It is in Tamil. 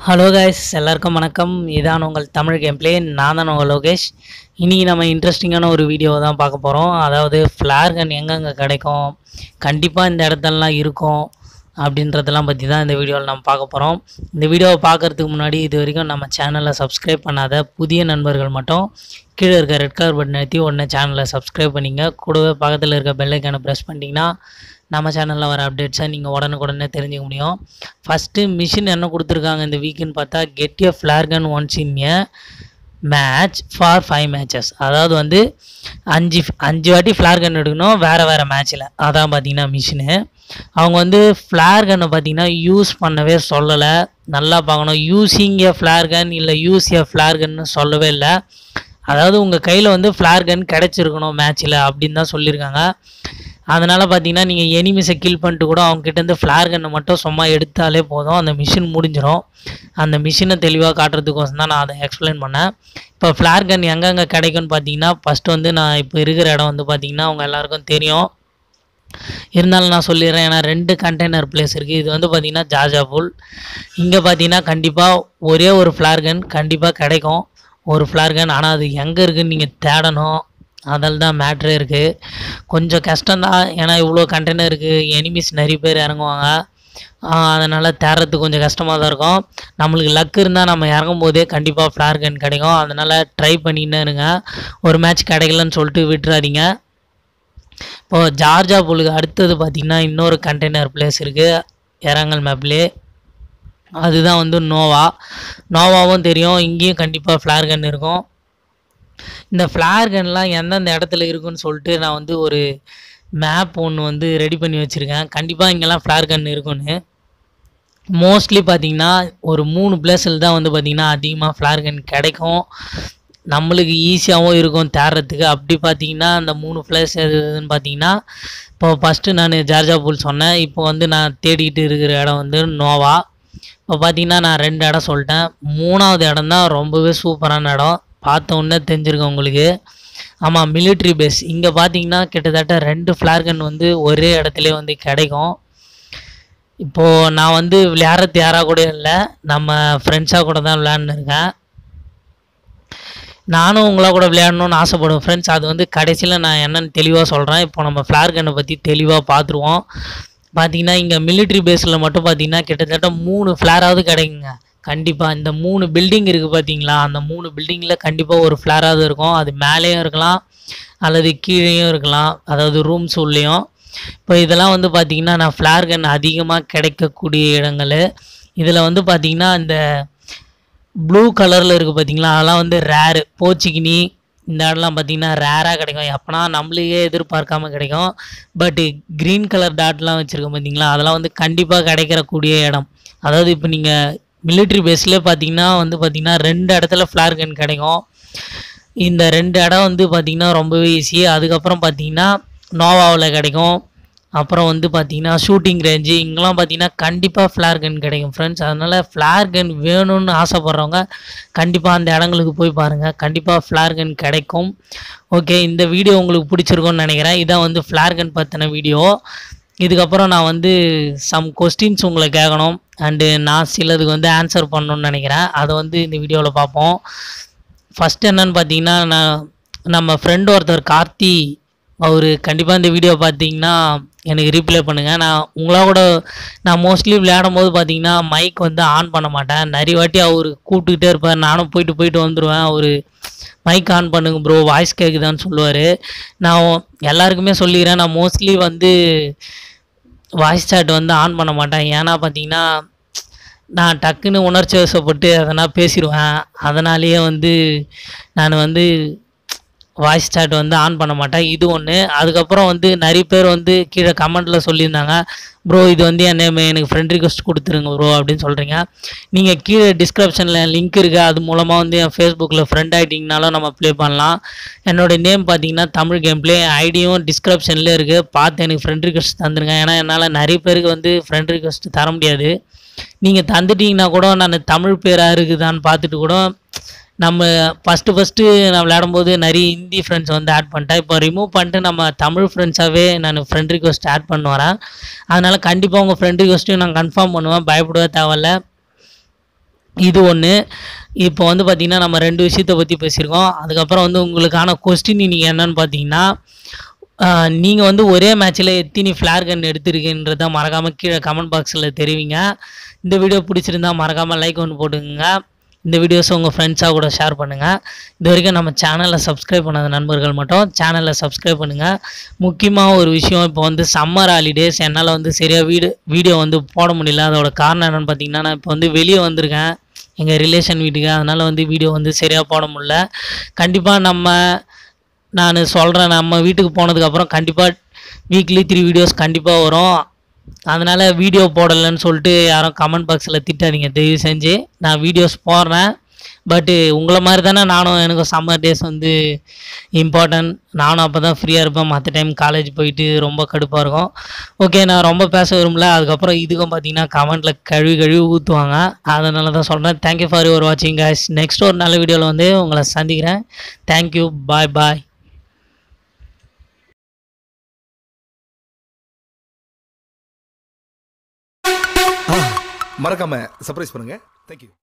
ஹலோ கைஸ் எல்லாருக்கும் வணக்கம் இதான் உங்கள் தமிழ் கேம்ப்ளே நான் தான் உங்கள் லோகேஷ் இன்றைக்கி நம்ம இன்ட்ரெஸ்டிங்கான ஒரு வீடியோ தான் பார்க்க போகிறோம் அதாவது ஃப்ளார் கன் எங்கெங்கே கிடைக்கும் கண்டிப்பாக இந்த இடத்துலலாம் இருக்கும் அப்படின்றதெல்லாம் பற்றி தான் இந்த வீடியோவில் நம்ம பார்க்க போகிறோம் இந்த வீடியோவை பார்க்குறதுக்கு முன்னாடி இது வரைக்கும் நம்ம சேனலை சப்ஸ்கிரைப் பண்ணாத புதிய நண்பர்கள் மட்டும் கீழே இருக்க ரெட் கலர் பட்டன் அழுத்தி உடனே சேனலை சப்ஸ்கிரைப் பண்ணிங்க கூடவே பக்கத்தில் இருக்க பெல்லைக்கான ப்ரெஸ் பண்ணிட்டீங்கன்னா நம்ம சேனலில் வர அப்டேட்ஸை நீங்கள் உடனுக்குடனே தெரிஞ்சுக்க முடியும் ஃபஸ்ட்டு மிஷின் என்ன கொடுத்துருக்காங்க இந்த வீக்குன்னு பார்த்தா கெட் எ ஃப்ளார்கன் once in a match for five matches அதாவது வந்து அஞ்சு அஞ்சு வாட்டி ஃப்ளார் கன் எடுக்கணும் வேறு வேறு மேட்ச்சில் அதான் பார்த்தீங்கன்னா மிஷினு அவங்க வந்து ஃப்ளார் கன்னை பார்த்தீங்கன்னா யூஸ் பண்ணவே சொல்லலை நல்லா பார்க்கணும் யூஸிங் எ ஃப்ளார் கன் இல்லை யூஸ் எ ஃப்ளார் கன்னு சொல்லவே இல்லை அதாவது உங்கள் கையில் வந்து ஃப்ளார் கன் கிடச்சிருக்கணும் மேட்ச்சில் அப்படின்னு தான் சொல்லியிருக்காங்க அதனால் பார்த்தீங்கன்னா நீங்கள் எனிமிஸை கில் பண்ணிட்டு கூட அவங்க கிட்டேருந்து ஃப்ளார் கன்னை மட்டும் சும்மா எடுத்தாலே போதும் அந்த மிஷின் முடிஞ்சிடும் அந்த மிஷினை தெளிவாக காட்டுறதுக்கோசம் தான் நான் அதை எக்ஸ்பிளைன் பண்ணேன் இப்போ ஃப்ளார் கன் எங்கெங்கே கிடைக்கும்னு பார்த்தீங்கன்னா ஃபஸ்ட்டு வந்து நான் இப்போ இருக்கிற இடம் வந்து பார்த்தீங்கன்னா அவங்க எல்லாருக்கும் தெரியும் இருந்தாலும் நான் சொல்லிடுறேன் ஏன்னா ரெண்டு கண்டெய்னர் பிளேஸ் இருக்குது இது வந்து பார்த்தீங்கன்னா ஜாஜாபுல் இங்கே பார்த்தீங்கன்னா கண்டிப்பாக ஒரே ஒரு ஃப்ளார் கன் கண்டிப்பாக கிடைக்கும் ஒரு ஃப்ளார் கன் ஆனால் அது எங்கே இருக்குன்னு நீங்கள் தேடணும் அதில் தான் மேட்ரே இருக்குது கொஞ்சம் கஷ்டம்தான் ஏன்னா இவ்வளோ கண்டெய்னர் இருக்குது எனிமிஸ் நிறைய பேர் இறங்குவாங்க அதனால் தேடுறதுக்கு கொஞ்சம் கஷ்டமாக தான் இருக்கும் நம்மளுக்கு லக் இருந்தால் நம்ம இறங்கும் போதே கண்டிப்பாக ஃப்ளார் கன் கிடைக்கும் அதனால் ட்ரை பண்ணின்னு இருங்க ஒரு மேட்ச் கிடைக்கலன்னு சொல்லிட்டு விட்டுறாதீங்க இப்போது ஜார்ஜா புலுக்கு அடுத்தது பார்த்திங்கன்னா இன்னொரு கண்டெய்னர் பிளேஸ் இருக்குது இறங்கல் மேப்லே அதுதான் வந்து நோவா நோவாவும் தெரியும் இங்கேயும் கண்டிப்பாக ஃப்ளார் கன் இருக்கும் இந்த ஃப்ளார் கன்லாம் எந்தெந்த இடத்துல இருக்குன்னு சொல்லிட்டு நான் வந்து ஒரு மேப் ஒன்று வந்து ரெடி பண்ணி வச்சுருக்கேன் கண்டிப்பாக இங்கெல்லாம் ஃப்ளார் கன் இருக்குன்னு மோஸ்ட்லி பார்த்தீங்கன்னா ஒரு மூணு பிளேஸில் தான் வந்து பார்த்திங்கன்னா அதிகமாக ஃப்ளார் கன் கிடைக்கும் நம்மளுக்கு ஈஸியாகவும் இருக்கும் தேடுறதுக்கு அப்படி பார்த்தீங்கன்னா அந்த மூணு பிளேஸ் எதுன்னு பார்த்தீங்கன்னா இப்போ ஃபஸ்ட்டு நான் ஜார்ஜா பூல் சொன்னேன் இப்போ வந்து நான் தேடிக்கிட்டு இருக்கிற இடம் வந்து நோவா இப்போ பார்த்தீங்கன்னா நான் ரெண்டு இடம் சொல்லிட்டேன் மூணாவது இடம் தான் ரொம்பவே சூப்பரான இடம் பார்த்த உடனே தெரிஞ்சிருக்கும் உங்களுக்கு ஆமாம் மிலிட்ரி பேஸ் இங்கே பார்த்தீங்கன்னா கிட்டத்தட்ட ரெண்டு ஃப்ளார்கன் வந்து ஒரே இடத்துல வந்து கிடைக்கும் இப்போது நான் வந்து விளையாடுறது யாராக கூட இல்லை நம்ம ஃப்ரெண்ட்ஸாக கூட தான் விளையாண்டுருக்கேன் நானும் உங்களா கூட விளையாடணும்னு ஆசைப்படுவேன் ஃப்ரெண்ட்ஸ் அது வந்து கடைசியில் நான் என்னென்னு தெளிவாக சொல்கிறேன் இப்போ நம்ம ஃப்ளார் கன்னை பற்றி தெளிவாக பார்த்துருவோம் பார்த்தீங்கன்னா இங்கே மிலிட்ரி பேஸில் மட்டும் பார்த்தீங்கன்னா கிட்டத்தட்ட மூணு ஃப்ளாராவது கிடைக்குங்க கண்டிப்பாக இந்த மூணு பில்டிங் இருக்குது பார்த்தீங்களா அந்த மூணு பில்டிங்கில் கண்டிப்பாக ஒரு ஃப்ளாராவது இருக்கும் அது மேலேயும் இருக்கலாம் அல்லது கீழேயும் இருக்கலாம் அதாவது ரூம்ஸ் உள்ளேயும் இப்போ இதெல்லாம் வந்து பார்த்திங்கன்னா நான் ஃப்ளார் கன் அதிகமாக கிடைக்கக்கூடிய இடங்கள் இதில் வந்து பார்த்திங்கன்னா இந்த ப்ளூ கலரில் இருக்குது பார்த்தீங்களா அதெல்லாம் வந்து ரேரு போச்சிக்கினி இந்த இடம்லாம் பார்த்திங்கன்னா ரேராக கிடைக்கும் எப்போனா நம்மளுக்கே எதிர்பார்க்காம கிடைக்கும் பட்டு க்ரீன் கலர் டாட்லாம் வச்சுருக்கோம் பார்த்தீங்களா அதெல்லாம் வந்து கண்டிப்பாக கிடைக்கிறக்கூடிய இடம் அதாவது இப்போ நீங்கள் மிலிட்ரி பேஸ்லேயே பார்த்தீங்கன்னா வந்து பார்த்திங்கன்னா ரெண்டு இடத்துல ஃப்ளார் கன் கிடைக்கும் இந்த ரெண்டு இடம் வந்து பார்த்திங்கன்னா ரொம்பவே ஈஸி அதுக்கப்புறம் பார்த்திங்கன்னா நோவாவில் கிடைக்கும் அப்புறம் வந்து பார்த்திங்கன்னா ஷூட்டிங் ரேஞ்சு இங்கெல்லாம் பார்த்திங்கன்னா கண்டிப்பாக ஃப்ளார் கன் கிடைக்கும் ஃப்ரெண்ட்ஸ் அதனால் ஃப்ளார் கன் வேணும்னு ஆசைப்பட்றவங்க கண்டிப்பாக அந்த இடங்களுக்கு போய் பாருங்கள் கண்டிப்பாக ஃப்ளார் கன் கிடைக்கும் ஓகே இந்த வீடியோ உங்களுக்கு பிடிச்சிருக்கும்னு நினைக்கிறேன் இதான் வந்து ஃப்ளார் கன் பற்றின வீடியோ இதுக்கப்புறம் நான் வந்து சம் கொஸ்டின்ஸ் உங்களை கேட்கணும் அண்டு நான் சிலதுக்கு வந்து ஆன்சர் பண்ணணும்னு நினைக்கிறேன் அதை வந்து இந்த வீடியோவில் பார்ப்போம் ஃபஸ்ட் என்னன்னு பார்த்தீங்கன்னா நான் நம்ம ஃப்ரெண்டு ஒருத்தர் கார்த்தி அவர் கண்டிப்பாக இந்த வீடியோ பார்த்தீங்கன்னா எனக்கு ரீப்ளே பண்ணுங்கள் நான் உங்களா கூட நான் மோஸ்ட்லி விளையாடும் போது பார்த்தீங்கன்னா மைக் வந்து ஆன் பண்ண மாட்டேன் நிறைய வாட்டி அவர் கூப்பிட்டுக்கிட்டே இருப்பார் நானும் போயிட்டு போயிட்டு வந்துடுவேன் அவர் மைக் ஆன் பண்ணுங்க ப்ரோ வாய்ஸ் கேட்குதான்னு சொல்லுவார் நான் எல்லாருக்குமே சொல்லிக்கிறேன் நான் மோஸ்ட்லி வந்து வாய்ஸ் சாட் வந்து ஆன் பண்ண மாட்டேன் ஏன்னா பார்த்தீங்கன்னா நான் டக்குன்னு உணர்ச்சி வசப்பட்டு அதனால் பேசிடுவேன் அதனாலேயே வந்து நான் வந்து வாய்ஸ் சாட் வந்து ஆன் பண்ண மாட்டேன் இது ஒன்று அதுக்கப்புறம் வந்து நிறைய பேர் வந்து கீழே கமெண்ட்டில் சொல்லியிருந்தாங்க ப்ரோ இது வந்து என் நேம் எனக்கு ஃப்ரெண்ட் ரிக்வஸ்ட் கொடுத்துருங்க ப்ரோ அப்படின்னு சொல்கிறீங்க நீங்கள் கீழே டிஸ்கிரிப்ஷனில் லிங்க் இருக்குது அது மூலமாக வந்து என் ஃபேஸ்புக்கில் ஃப்ரெண்ட் ஆகிட்டிங்கனாலும் நம்ம ப்ளே பண்ணலாம் என்னோடய நேம் பார்த்தீங்கன்னா தமிழ் கேம் ப்ளே ஐடியும் டிஸ்கிரிப்ஷன்லேயே இருக்குது பார்த்து எனக்கு ஃப்ரெண்ட் ரிக்வஸ்ட் தந்துருங்க ஏன்னா என்னால் நிறைய பேருக்கு வந்து ஃப்ரெண்ட் ரிக்வஸ்ட் தர முடியாது நீங்கள் தந்துட்டீங்கன்னா கூட நான் தமிழ் பேராக இருக்குதான்னு பார்த்துட்டு கூட நம்ம ஃபஸ்ட்டு ஃபஸ்ட்டு நான் விளையாடும்போது நிறைய ஹிந்தி ஃப்ரெண்ட்ஸ் வந்து ஆட் பண்ணிட்டேன் இப்போ ரிமூவ் பண்ணிட்டு நம்ம தமிழ் ஃப்ரெண்ட்ஸாகவே நான் ஃப்ரெண்ட் ரிக்வஸ்ட் ஆட் பண்ண வரேன் அதனால் கண்டிப்பாக உங்கள் ஃப்ரெண்ட் ரிக்வஸ்ட்டையும் நான் கன்ஃபார்ம் பண்ணுவேன் பயப்படவே தேவையில்ல இது ஒன்று இப்போ வந்து பார்த்திங்கன்னா நம்ம ரெண்டு விஷயத்தை பற்றி பேசியிருக்கோம் அதுக்கப்புறம் வந்து உங்களுக்கான கொஸ்டின் நீங்கள் என்னன்னு பார்த்தீங்கன்னா நீங்கள் வந்து ஒரே மேட்ச்சில் எத்தினி ஃப்ளார் கன் எடுத்திருக்குன்றத மறக்காமல் கீழே கமெண்ட் பாக்ஸில் தெரிவிங்க இந்த வீடியோ பிடிச்சிருந்தா மறக்காமல் லைக் ஒன்று போட்டுக்கோங்க இந்த வீடியோஸை உங்கள் ஃப்ரெண்ட்ஸாக கூட ஷேர் பண்ணுங்கள் இது வரைக்கும் நம்ம சேனலை சப்ஸ்கிரைப் பண்ணாத நண்பர்கள் மட்டும் சேனலை சப்ஸ்கிரைப் பண்ணுங்கள் முக்கியமாக ஒரு விஷயம் இப்போ வந்து சம்மர் ஹாலிடேஸ் என்னால் வந்து சரியாக வீடு வீடியோ வந்து போட முடியல அதோட காரணம் என்னென்னு பார்த்தீங்கன்னா நான் இப்போ வந்து வெளியே வந்திருக்கேன் எங்கள் ரிலேஷன் வீட்டுக்கு அதனால் வந்து வீடியோ வந்து சரியாக போட முடியல கண்டிப்பாக நம்ம நான் சொல்கிறேன் நம்ம வீட்டுக்கு போனதுக்கப்புறம் கண்டிப்பாக வீக்லி த்ரீ வீடியோஸ் கண்டிப்பாக வரும் அதனால் வீடியோ போடலைன்னு சொல்லிட்டு யாரும் கமெண்ட் பாக்ஸில் திட்டாதீங்க தயவு செஞ்சு நான் வீடியோஸ் போடுறேன் பட்டு உங்களை மாதிரி தானே நானும் எனக்கு சம்மர் டேஸ் வந்து இம்பார்ட்டன்ட் நானும் அப்போ தான் ஃப்ரீயாக இருப்பேன் மற்ற டைம் காலேஜ் போயிட்டு ரொம்ப கடுப்பாக இருக்கும் ஓகே நான் ரொம்ப பேச விரும்பல அதுக்கப்புறம் இதுக்கும் பார்த்தீங்கன்னா கமெண்ட்டில் கழுவி கழுவி ஊற்றுவாங்க அதனால தான் சொல்கிறேன் தேங்க்யூ ஃபார் யுவர் வாட்சிங் guys நெக்ஸ்ட் ஒரு நல்ல வீடியோவில் வந்து உங்களை சந்திக்கிறேன் தேங்க்யூ பாய் பாய் மறக்காம சர்ப்ரைஸ் பண்ணுங்க தேங்க்யூ